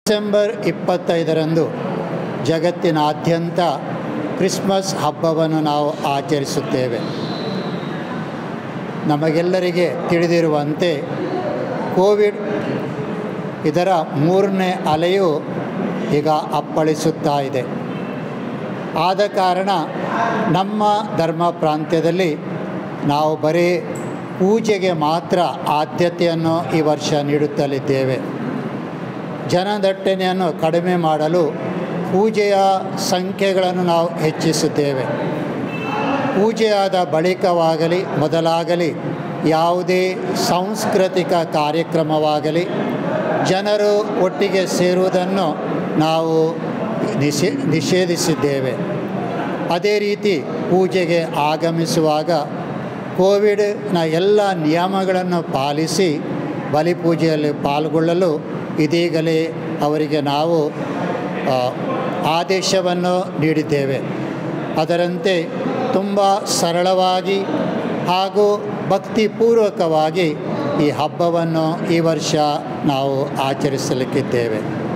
December ಇಪ್ಪತ್ತೈದರಂದು ಜಗತ್ತಿನಾದ್ಯಂತ Christmas ಹಬ್ಬವನ್ನು ನಾವು ಆಚರಿಸುತ್ತೇವೆ ನಮಗೆಲ್ಲರಿಗೆ ತಿಳಿದಿರುವಂತೆ ಕೋವಿಡ್ ಇದರ ಮೂರನೇ ಅಲೆಯು ಈಗ ಅಪ್ಪಳಿಸುತ್ತಾ ಇದೆ ಆದ ಕಾರಣ ನಮ್ಮ ಧರ್ಮ ಪ್ರಾಂತ್ಯದಲ್ಲಿ ನಾವು ಬರೀ ಪೂಜೆಗೆ ಮಾತ್ರ ಆದ್ಯತೆಯನ್ನು ಈ ವರ್ಷ ನೀಡುತ್ತಲಿದ್ದೇವೆ ಜನದಟ್ಟಣೆಯನ್ನು ಕಡಿಮೆ ಮಾಡಲು ಪೂಜೆಯ ಸಂಖ್ಯೆಗಳನ್ನು ನಾವು ಹೆಚ್ಚಿಸುತ್ತೇವೆ ಪೂಜೆಯಾದ ಬಳಿಕವಾಗಲಿ ಮೊದಲಾಗಲಿ ಯಾವುದೇ ಸಾಂಸ್ಕೃತಿಕ ಕಾರ್ಯಕ್ರಮವಾಗಲಿ ಜನರು ಒಟ್ಟಿಗೆ ಸೇರುವುದನ್ನು ನಾವು ನಿಷೇ ನಿಷೇಧಿಸಿದ್ದೇವೆ ಅದೇ ರೀತಿ ಪೂಜೆಗೆ ಆಗಮಿಸುವಾಗ ಕೋವಿಡ್ನ ಎಲ್ಲ ನಿಯಮಗಳನ್ನು ಪಾಲಿಸಿ ಬಲಿಪೂಜೆಯಲ್ಲಿ ಪಾಲ್ಗೊಳ್ಳಲು ಇದೀಗಲೇ ಅವರಿಗೆ ನಾವು ಆ, ಆದೇಶವನ್ನು ನೀಡಿದ್ದೇವೆ ಅದರಂತೆ ತುಂಬ ಸರಳವಾಗಿ ಹಾಗೂ ಭಕ್ತಿಪೂರ್ವಕವಾಗಿ ಈ ಹಬ್ಬವನ್ನು ಈ ವರ್ಷ ನಾವು ಆಚರಿಸಲಿಕ್ಕಿದ್ದೇವೆ